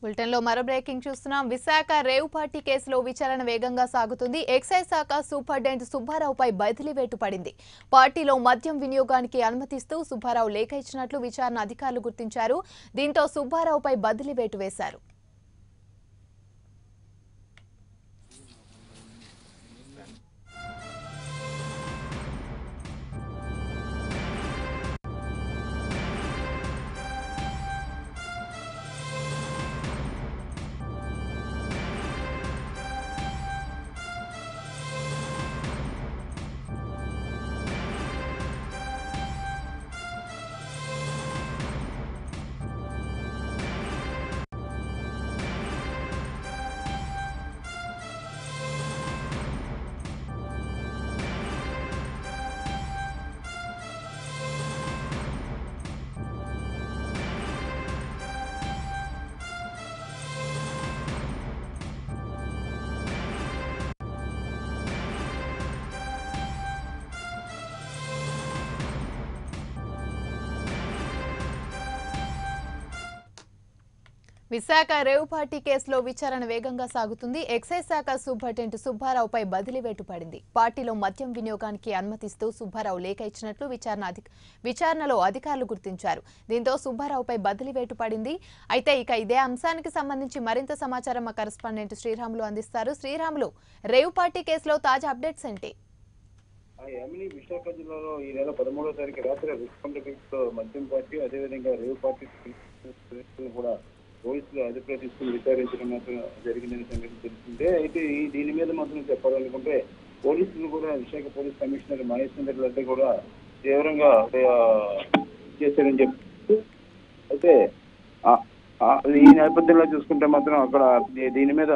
Bulletin లో మరో breaking చూస్తున్నాం విశాఖ రేవ్ పార్టీ కేసులో విచారణ వేగంగా సాగుతుంది ఎక్సైజ్ శాఖ సూపరింటెండెంట్ సుబ్బారావుపై బదిలీ వేటు పడింది పార్టీలో మద్యం వినియోగానికి అనుమతిస్తూ సుబ్బారావు లేఖ ఇచ్చినట్లు విచారణ అధికారులు గుర్తించారు దీంతో సుబ్బారావుపై బదిలీ వేటు వేశారు విశాఖ రేవ్ పార్టీ కేసులో విచారణ వేగంగా సాగుతుంది ఎక్సైజ్ శాఖ సూపరింటెండెంట్ సుబ్బారావుపై బదిలీ వేటు పడింది పార్టీలో మద్యం వినియోగానికి అనుమతిస్తూ సుబ్బారావు లేఖ ఇచ్చినట్లు విచారణ అధి- విచారణలో అధికారులు గుర్తించారు దీంతో సుబ్బారావుపై బదిలీ వేటు పడింది అయితే ఇక ఇదే అంశానికి సంబంధించి మరింత సమాచారం మా కరెస్పాండెంట్ శ్రీరాములు అందిస్తారు శ్రీరాములు రేవ్ పార్టీ కేసులో తాజా అప్డేట్స్ ఏంటి ఆ యామిని విశాఖ జిల్లాలో ఈ నెల పదమూడవ తారీఖు రాత్రి రిస్కాంప్లెక్స్ లో మద్యం పార్టీ అదేవిధంగా రేవ్ పార్టీ కూడా పోలీసులు అదుపులో తీసుకుని విచారించడం మాత్రం జరిగిందనే సంగతి తెలిసిందే అయితే ఈ దీని మీద మాత్రం చెప్పాలనుకుంటే పోలీసులు కూడా విశాఖ పోలీస్ కమిషనర్ మహేష్ చంద్ర రెడ్డి కూడా తీవ్రంగా ఆ, చేశారని చెప్పి అయితే ఆ- ఆ, ఈ నేపథ్యంలో చూసుకుంటే మాత్రం అక్కడ దీ- దీని మీద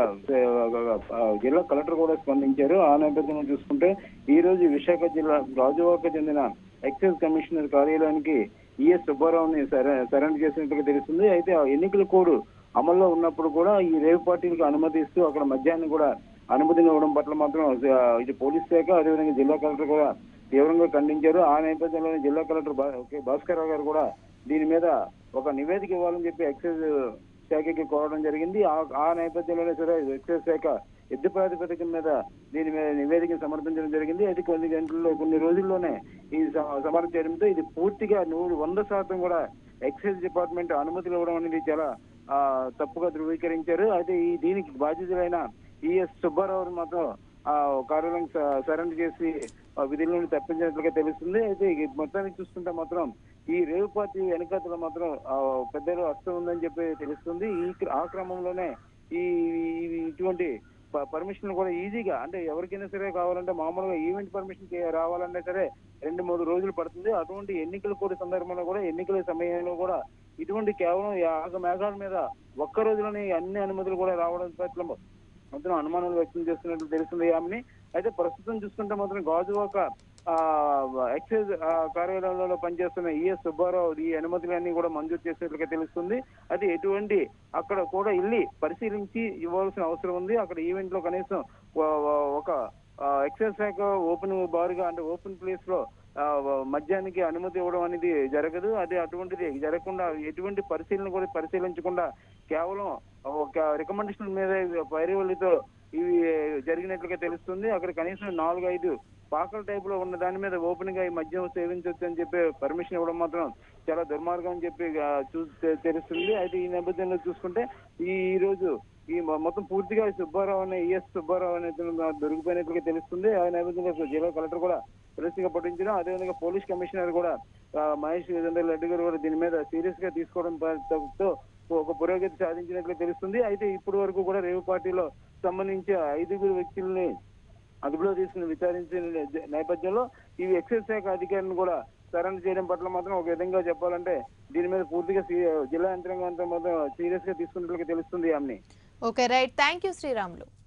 ఆ, జిల్లా కలెక్టర్ కూడా స్పందించారు ఆ నేపథ్యంలో చూసుకుంటే ఈ రోజు విశాఖ జిల్లా రాజువాక చెందిన ఎక్సైజ్ కమిషనర్ కార్యాలయానికి ఈఎస్ సుబ్బారావుని సరె- సరెండర్ చేసినట్టుగా తెలుస్తుంది అయితే ఆ ఎన్నికల కోడ్ అమల్లో ఉన్నప్పుడు కూడా ఈ రేవ్ పార్టీలకు అనుమతిస్తూ అక్కడ మద్యాన్ని కూడా అనుమతిని ఇవ్వడం పట్ల మాత్రం ఆ, ఇది పోలీస్ శాఖ అదేవిధంగా జిల్లా కలెక్టర్ కూడా తీవ్రంగా ఖండించారు ఆ నేపథ్యంలోనే జిల్లా కలెక్టర్ భా- కె. భాస్కర్ రావు గారు కూడా దీని మీద ఒక నివేదిక ఇవ్వాలని చెప్పి ఎక్సైజ్ శాఖకి కోరడం జరిగింది ఆ- ఆ నేపథ్యంలోనే సరే ఎక్సైజ్ శాఖ యుద్ధ ప్రాతిపదిక మీద దీని మీద నివేదిక సమర్పించడం జరిగింది అయితే కొన్ని గంటల్లో కొన్ని రోజుల్లోనే ఈ స- సమర్పించడంతో ఇది పూర్తిగా నూరు వంద శాతం కూడా ఎక్సైజ్ డిపార్ట్మెంట్ అనుమతులు ఇవ్వడం అనేది చాలా ఆ, తప్పుగా ధృవీకరించారు అయితే ఈ దీనికి బాధ్యతలైన ఈఎస్ సుబ్బారావు మాత్రం ఆ కార్యాలయం స- సరెండర్ చేసి ఆ విధుల నుండి తప్పించినట్లుగా తెలుస్తుంది అయితే ఈ మొత్తానికి చూస్తుంటే మాత్రం ఈ రేవ్ పార్టీ వెనకాతల మాత్రం ఆ, పెద్దలు హస్తం ఉందని చెప్పి తెలుస్తుంది ఈ క్ర- ఆ క్రమంలోనే ఈ ఈ- ఇటువంటి పర్మిషన్ కూడా ఈజీగా అంటే ఎవరికైనా సరే కావాలంటే మామూలుగా ఈవెంట్ పర్మిషన్ రావాలన్నా సరే రెండు మూడు రోజులు పడుతుంది అటువంటి ఎన్నికల కోడి సందర్భంలో కూడా ఎన్నికల సమయంలో కూడా ఇటువంటి కేవలం యాగ మేఘాల మీద ఒక్క రోజులోనే అన్ని అనుమతులు కూడా రావడం పట్ల మొత్తం అనుమానాలు వ్యక్తం చేస్తున్నట్లు తెలుస్తుంది ఆమెని అయితే ప్రస్తుతం చూసుకుంటే మాత్రం గాజువాక ఆ ఎక్సైజ్ ఆ, కార్యాలయంలో పనిచేస్తున్న ఈఎస్ సుబ్బారావు ఈ అనుమతులన్నీ కూడా మంజూరు చేసినట్లుగా తెలుస్తుంది అది ఎటువంటి అక్కడ కూడా వెళ్ళి పరిశీలించి ఇవ్వాల్సిన అవసరం ఉంది అక్కడ ఈవెంట్ లో కనీసం ఒ- ఒ- ఒక ఆ, ఎక్సైజ్ శాఖ ఓపెన్ బారుగా అంటే ఓపెన్ ప్లేస్ లో ఆ, మద్యానికి అనుమతి ఇవ్వడం అనేది జరగదు అది అటువంటిది జరగకుండా ఎటువంటి పరిశీలన కూడా పరిశీలించకుండా కేవలం ఒక రికమెండేషన్ మీద పైరవల్లితో ఇవి జరిగినట్లుగా తెలుస్తుంది అక్కడ కనీసం నాలుగు ఐదు పాకల టైప్ లో ఉన్న దాని మీద ఓపెన్ గా ఈ మద్యం సేవించవచ్చు అని చెప్పి పర్మిషన్ ఇవ్వడం మాత్రం చాలా దుర్మార్గం అని చెప్పి ఆ, చూ తె- తెలుస్తుంది అయితే ఈ నేపథ్యంలో చూసుకుంటే ఈ ఈ రోజు ఈ మొ- మొత్తం పూర్తిగా ఈ సుబ్బారావు అనే ఈఎస్ సుబ్బారావు అనే ఇతను దొరికిపోయినట్లుగా తెలుస్తుంది ఆ నేపథ్యంలో జిల్లా కలెక్టర్ కూడా పరిస్థితిగా పట్టించడం అదేవిధంగా పోలీస్ కమిషనర్ కూడా ఆ, మహేష్ చంద్ర రెడ్డి గారు కూడా దీని మీద సీరియస్ గా తీసుకోవడం తో ఒక పురోగతి సాధించినట్లు తెలుస్తుంది అయితే ఇప్పటి వరకు కూడా రేవు పార్టీలో సంబంధించి ఐదుగురు వ్యక్తుల్ని అదుపులో తీసుకుని విచారించిన నే- నేపథ్యంలో ఈ ఎక్సైజ్ శాఖ అధికారిని కూడా సరెండర్ చేయడం పట్ల మాత్రం ఒక విధంగా చెప్పాలంటే దీని మీద పూర్తిగా సీ- జిల్లా యంత్రాంగం అంతా మాత్రం సీరియస్ గా తీసుకున్నట్లుగా తెలుస్తుంది ఆమెని okay right thank you Sriramulu